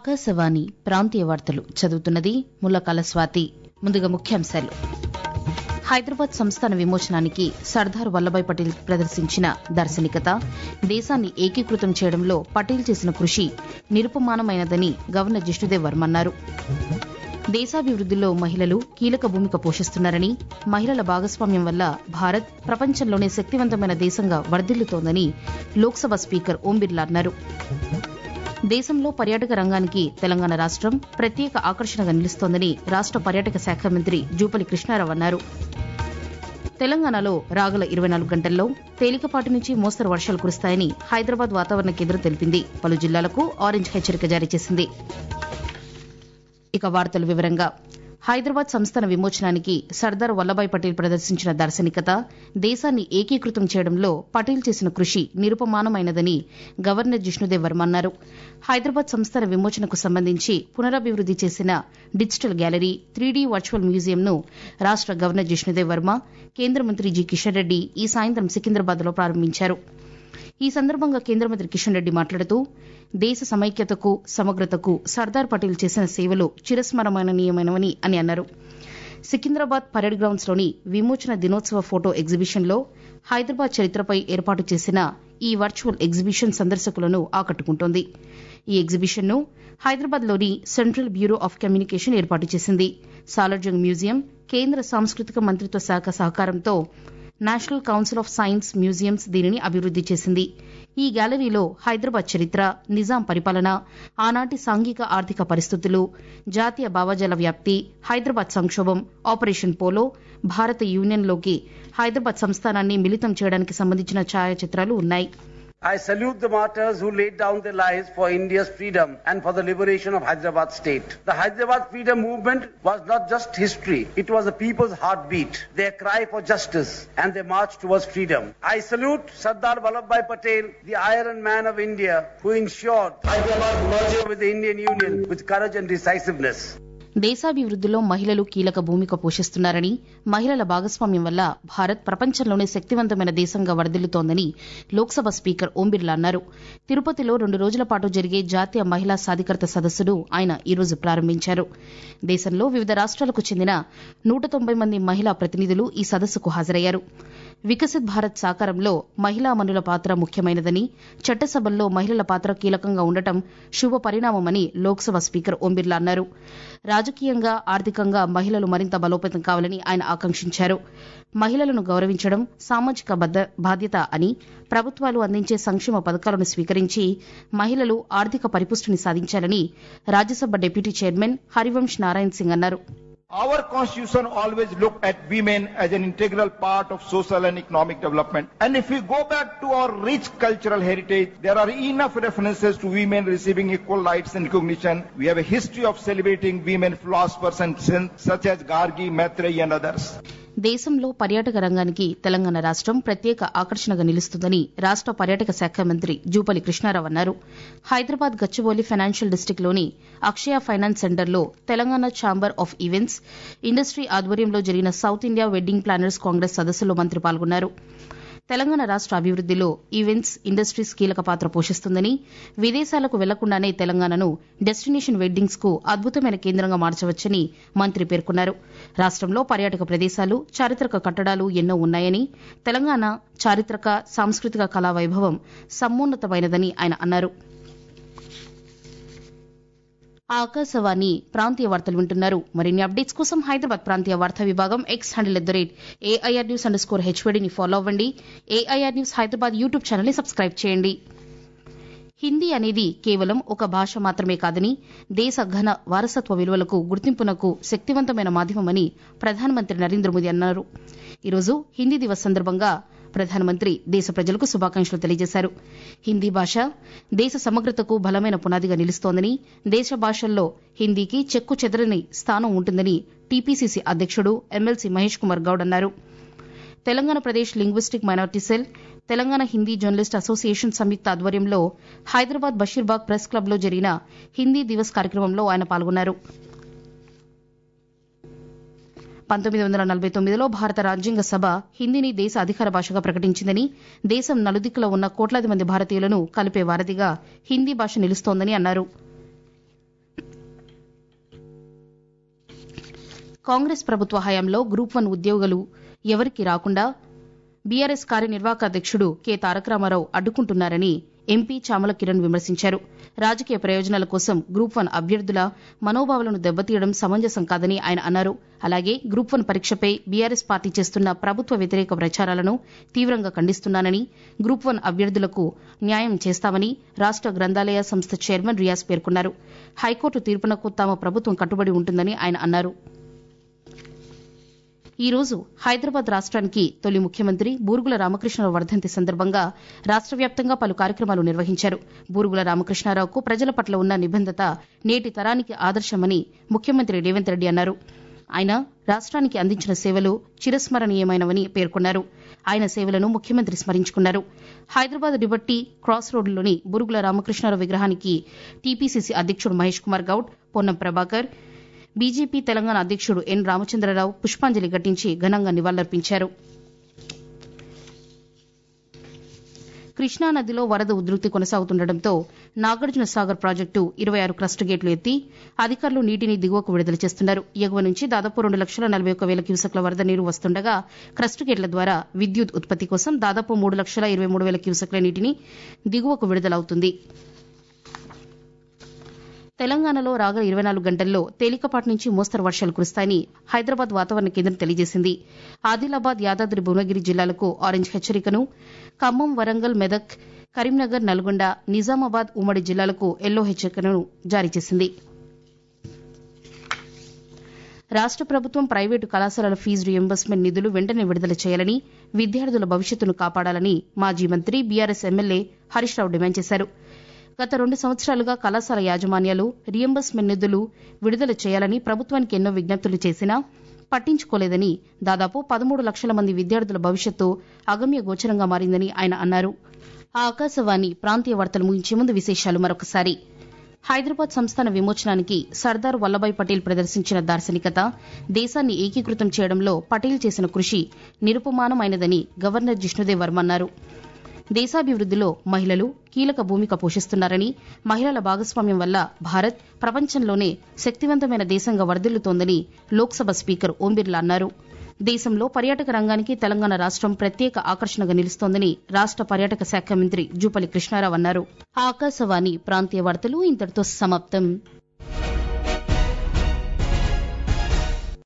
ఆకాశవాణి ప్రాంతీయ వార్తలు చదువుతున్నది ముల్లకాల స్వాతి ముందుగా ముఖ్యాంశాలు హైదరాబాద్ సంస్థాన విమోచనానికి సర్దార్ వల్లభాయ్ పటేల్ ప్రదర్శించిన దార్శనికత దేశాన్ని ఏకీకృతం చేయడంలో పటేల్ చేసిన కృషి నిరుపమానమైనదని గవర్నర్ జిష్ణుదేవ్ వర్మ అన్నారు దేశాభివృద్దిలో మహిళలు కీలక భూమిక పోషిస్తున్నారని మహిళల భాగస్వామ్యం వల్ల భారత్ ప్రపంచంలోనే శక్తివంతమైన దేశంగా వర్ధిల్లుతోందని లోక్సభ స్పీకర్ ఓం బిర్లా అన్నారు దేశంలో పర్యాటక రంగానికి తెలంగాణ రాష్టం ప్రత్యేక ఆకర్షణగా నిలుస్తోందని రాష్ట పర్యాటక శాఖ మంత్రి జూపల్లి కృష్ణారావు అన్నారు తెలంగాణలో రాగల ఇరవై నాలుగు గంటల్లో తేలికపాటి నుంచి మోస్తరు వర్షాలు కురుస్తాయని హైదరాబాద్ వాతావరణ కేంద్రం తెలిపింది పలు జిల్లాలకు ఆరెంజ్ హెచ్చరిక జారీ చేసింది ఇక వార్తలు వివరంగా హైదరాబాద్ సంస్థాన విమోచనానికి సర్దార్ వల్లభాయ్ పటేల్ ప్రదర్శించిన దార్శనికత దేశాన్ని ఏకీకృతం చేయడంలో పటేల్ చేసిన కృషి నిరుపమానమైనదని గవర్నర్ జిష్ణుదేవ్ వర్మ అన్నారు హైదరాబాద్ సంస్థాన విమోచనకు సంబంధించి పునరభివృద్ది చేసిన డిజిటల్ గ్యాలరీ త్రీడీ వర్చువల్ మ్యూజియంను రాష్ట గవర్నర్ జిష్ణుదేవ్ వర్మ కేంద్ర మంత్రి జి కిషన్ రెడ్డి ఈ సాయంత్రం సికింద్రాబాద్లో ప్రారంభించారు ఈ సందర్భంగా కేంద్ర మంత్రి కిషన్ రెడ్డి మాట్లాడుతూ దేశ సమైక్యతకు సమగ్రతకు సర్దార్ పటేల్ చేసిన సేవలు చిరస్మరణీయమైనవని అని అన్నారు సికింద్రాబాద్ పరేడ్ గ్రౌండ్స్ లోని విమోచన దినోత్సవ ఫోటో ఎగ్జిబిషన్లో హైదరాబాద్ చరిత్రపై ఏర్పాటు చేసిన ఈ వర్చువల్ ఎగ్జిబిషన్ సందర్శకులను ఆకట్టుకుంటోంది ఈ ఎగ్జిబిషన్ను హైదరాబాద్లోని సెంట్రల్ బ్యూరో ఆఫ్ కమ్యూనికేషన్ ఏర్పాటు చేసింది సాలర్జంగ్ మ్యూజియం కేంద్ర సాంస్కృతిక మంత్రిత్వ శాఖ సహకారంతో national council of science museums దీనిని అభివృద్ది చేసింది ఈ గ్యాలరీలో హైదరాబాద్ చరిత్ర నిజాం పరిపాలన ఆనాటి సాంఘిక ఆర్థిక పరిస్థితులు జాతీయ భావజాల వ్యాప్తి హైదరాబాద్ సంక్షోభం ఆపరేషన్ పోలో భారత యూనియన్లోకి హైదరాబాద్ సంస్థానాన్ని మిళితం చేయడానికి సంబంధించిన ఛాయాచిత్రాలు ఉన్నాయి I salute the martyrs who laid down their lives for India's freedom and for the liberation of Hyderabad state. The Hyderabad freedom movement was not just history, it was the people's heartbeat, their cry for justice and their march towards freedom. I salute Sardar Vallabhbhai Patel, the Iron Man of India, who ensured Hyderabad merger with the Indian Union with courage and decisiveness. దేశాభివృద్దిలో మహిళలు కీలక భూమిక పోషిస్తున్నారని మహిళల భాగస్వామ్యం వల్ల భారత్ ప్రపంచంలోనే శక్తివంతమైన దేశంగా వరదిల్లుతోందని Lok Sabha speaker Om Birla అన్నారు తిరుపతిలో రెండు రోజుల పాటు జరిగే జాతీయ మహిళా సాధికారత సదస్సును ఆయన ఈరోజు ప్రారంభించారు దేశంలో వివిధ రాష్ట్రాలకు చెందిన నూట తొంభై మంది మహిళా ప్రతినిధులు ఈ సదస్సుకు హాజరయ్యారు వికసిత్ భారత్ సాకారంలో మహిళా మనుల పాత్ర ముఖ్యమైనదని చట్టసభల్లో మహిళల పాత్ర కీలకంగా ఉండటం శుభ పరిణామమని లోక్సభ స్పీకర్ ఓం బిర్లా అన్నారు రాజకీయంగా ఆర్థికంగా మహిళలు మరింత బలోపేతం కావాలని ఆయన ఆకాంక్షించారు మహిళలను గౌరవించడం సామాజిక బాధ్యత అని ప్రభుత్వాలు అందించే సంక్షేమ పథకాలను స్వీకరించి మహిళలు ఆర్థిక పరిపుష్టిని సాధించాలని రాజ్యసభ డిప్యూటీ చైర్మన్ హరివంశ్ నారాయణ్ సింగ్ అన్నారు Our constitution always looked at women as an integral part of social and economic development. And if we go back to our rich cultural heritage, there are enough references to women receiving equal rights and recognition. We have a history of celebrating women philosophers and saints such as Gargi, Maitreyi and others. దేశంలో పర్యాటక రంగానికి తెలంగాణ రాష్టం ప్రత్యేక ఆకర్షణగా నిలుస్తుందని రాష్ట పర్యాటక శాఖ మంత్రి జూపల్లి కృష్ణారావు అన్నారు హైదరాబాద్ గచ్చిబౌలి ఫైనాన్షియల్ డిస్టిక్లోని అక్షయ ఫైనాన్స్ సెంటర్లో Telangana chamber of events industry ఆధ్వర్యంలో జరిగిన south India wedding planners congress సదస్సులో మంత్రి పాల్గొన్నారు తెలంగాణ రాష్ట అభివృద్దిలో ఈవెంట్స్ ఇండస్ట్రీస్ కీలక పాత్ర పోషిస్తుందని విదేశాలకు వెళ్లకుండానే తెలంగాణను డెస్టినేషన్ వెడ్డింగ్స్ కు అద్భుతమైన కేంద్రంగా మార్చవచ్చని మంత్రి పేర్కొన్నారు రాష్టంలో పర్యాటక ప్రదేశాలు చారిత్రక కట్టడాలు ఎన్నో ఉన్నాయని తెలంగాణ చారిత్రక సాంస్కృతిక కళా వైభవం సమ్మోన్నతమైనదని ఆయన అన్నారు ఆకాశవాణి ప్రాంతీయ వార్తలు వింటున్నారు మరిన్ని అప్డేట్స్ కోసం హైదరాబాద్ ప్రాంతీయ వార్తా విభాగం X handle at the rate AIR news underscore score హెచ్వడిని ఫాలో అవ్వండి AIR news Hyderabad YouTube channel ని సబ్స్క్రైబ్ చేయండి హిందీ అనేది కేవలం ఒక భాష మాత్రమే కాదని దేశ ఘన వారసత్వ విలువలకు గుర్తింపునకు శక్తివంతమైన మాధ్యమమని ప్రధానమంత్రి నరేంద్ర మోదీ అన్నారు ఈరోజు హిందీ దివస్ సందర్భంగా ప్రధానమంత్రి దేశ ప్రజలకు శుభాకాంక్షలు తెలియజేశారు హిందీ భాష దేశ సమగ్రతకు బలమైన పునాదిగా నిలుస్తోందని దేశ భాషల్లో హిందీకి చెక్కు చెదరని స్థానం ఉంటుందని టీపీసీసీ అధ్యక్షుడు ఎమ్మెల్సీ మహేష్ కుమార్ గౌడ్ అన్నారు Telangana Pradesh linguistic minority cell Telangana Hindi journalist association సంయుక్త ఆధ్వర్యంలో హైదరాబాద్ బషీర్బాగ్ ప్రెస్ క్లబ్లో జరిగిన హిందీ దివస్ కార్యక్రమంలో ఆయన పాల్గొన్నారు పంతొమ్మిది వందల నలభై తొమ్మిదిలో భారత రాజ్యాంగ సభ హిందీని దేశ అధికార భాషగా ప్రకటించిందని దేశం నలుదిక్కులో ఉన్న కోట్లాది మంది భారతీయులను కలిపే వారధిగా హిందీ భాష నిలుస్తోందని అన్నారు కాంగ్రెస్ ప్రభుత్వ హయాంలో గ్రూప్ వన్ ఉద్యోగులు ఎవరికి రాకుండా బీఆర్ఎస్ కార్యనిర్వాహక అధ్యక్షుడు కె తారక రామారావు అడ్డుకుంటున్నారని ఎంపీ చామల కిరణ్ విమర్శించారు రాజకీయ ప్రయోజనాల కోసం గ్రూప్ వన్ అభ్యర్థుల మనోభావాలను దెబ్బతీయడం సమంజసం కాదని ఆయన అన్నారు అలాగే గ్రూప్ వన్ పరీక్షపై బీఆర్ఎస్ పార్టీ చేస్తున్న ప్రభుత్వ వ్యతిరేక ప్రచారాలను తీవ్రంగా ఖండిస్తున్నానని గ్రూప్ వన్ అభ్యర్థులకు న్యాయం చేస్తామని రాష్ట గ్రంథాలయ సంస్థ చైర్మన్ రియాజ్ పేర్కొన్నారు హైకోర్టు తీర్పునకు తమ ప్రభుత్వం కట్టుబడి ఉంటుందని ఆయన అన్నారు ఈ రోజు హైదరాబాద్ రాష్ట్రానికి తొలి ముఖ్యమంత్రి బూరుగుల రామకృష్ణరావు వర్ధంతి సందర్భంగా రాష్ట్ర వ్యాప్తంగా పలు కార్యక్రమాలు నిర్వహించారు బూరుగుల రామకృష్ణారావుకు ప్రజల పట్ల ఉన్న నిబంధత నేటి తరానికి ఆదర్శమని ముఖ్యమంత్రి రేవంత్ రెడ్డి అన్నారు ఆయన రాష్ట్రానికి అందించిన సేవలు చిరస్మరణీయమైనవని పేర్కొన్నారు ఆయన సేవలను ముఖ్యమంత్రి స్మరించుకున్నారు హైదరాబాద్ లిబర్టీ క్రాస్ రోడ్లోని బురుగుల రామకృష్ణారావు విగ్రహానికి టీపీసీసీ అధ్యక్షుడు మహేష్ కుమార్ గౌడ్ పొన్నం ప్రభాకర్ బీజేపీ తెలంగాణ అధ్యక్షుడు ఎన్ రామచంద్రరావు పుష్పాంజలి ఘటించి ఘనంగా నివాళులర్పించారు కృష్ణానదిలో వరద ఉధృతి కొనసాగుతుండటంతో నాగార్జున సాగర్ ప్రాజెక్టు ఇరవై ఆరు క్రస్ట్ గేట్లు ఎత్తి అధికారులు నీటిని దిగువకు విడుదల చేస్తున్నారు ఎగువ నుంచి దాదాపు రెండు లక్షల నలభై ఒక్క వేల క్యూసెక్ల వరద నీరు వస్తుండగా క్రస్ట్ గేట్ల ద్వారా విద్యుత్ ఉత్పత్తి కోసం దాదాపు మూడు లక్షల ఇరవై మూడు వేల క్యూసెక్ల నీటిని దిగువకు విడుదలవుతుంది తెలంగాణలో రాగల ఇరవై నాలుగు గంటల్లో తేలికపాటి నుంచి మోస్తరు వర్షాలు కురుస్తాయని హైదరాబాద్ వాతావరణ కేంద్రం తెలియజేసింది ఆదిలాబాద్ యాదాద్రి భువనగిరి జిల్లాలకు ఆరెంజ్ హెచ్చరికను ఖమ్మం వరంగల్ మెదక్ కరీంనగర్ నల్గొండ నిజామాబాద్ ఉమ్మడి జిల్లాలకు ఎల్లో హెచ్చరికను జారీ చేసింది రాష్ట ప్రభుత్వం ప్రైవేటు కళాశాలల ఫీజు రియంబర్స్మెంట్ నిధులు వెంటనే విడుదల చేయాలని విద్యార్థుల భవిష్యత్తును కాపాడాలని మాజీ మంత్రి BRS MLA Harish Rao demand చేశారు గత రెండు సంవత్సరాలుగా కళాశాల యాజమాన్యాలు రియంబర్స్మెంట్ నిధులు విడుదల చేయాలని ప్రభుత్వానికి ఎన్నో విజ్ఞప్తులు చేసినా పట్టించుకోలేదని దాదాపు పదమూడు లక్షల మంది విద్యార్థుల భవిష్యత్తు అగమ్య గోచరంగా మారిందని ఆయన అన్నారు ఆ ఆకాశవాణి ప్రాంతీయ వార్తలు ముగించే ముందు విశేషాలు మరొకసారి హైదరాబాద్ సంస్థాన విమోచనానికి సర్దార్ వల్లభాయ్ పటేల్ ప్రదర్శించిన దార్శనికత దేశాన్ని ఏకీకృతం చేయడంలో పటేల్ చేసిన కృషి నిరుపమానమైనదని గవర్నర్ జిష్ణుదేవ్ వర్మ అన్నారు దేశాభివృద్దిలో మహిళలు కీలక భూమిక పోషిస్తున్నారని మహిళల భాగస్వామ్యం వల్ల భారత్ ప్రపంచంలోనే శక్తివంతమైన దేశంగా వర్ధిల్లుతోందని లోక్సభ స్పీకర్ ఓం బిర్లా అన్నారు దేశంలో పర్యాటక రంగానికి తెలంగాణ రాష్ట్రం ప్రత్యేక ఆకర్షణగా నిలుస్తోందని రాష్ట్ర పర్యాటక శాఖ మంత్రి జూపల్లి కృష్ణారావు అన్నారు ఆకాశవాణి ప్రాంతీయ వార్తలు ఇంతటితో సమాప్తం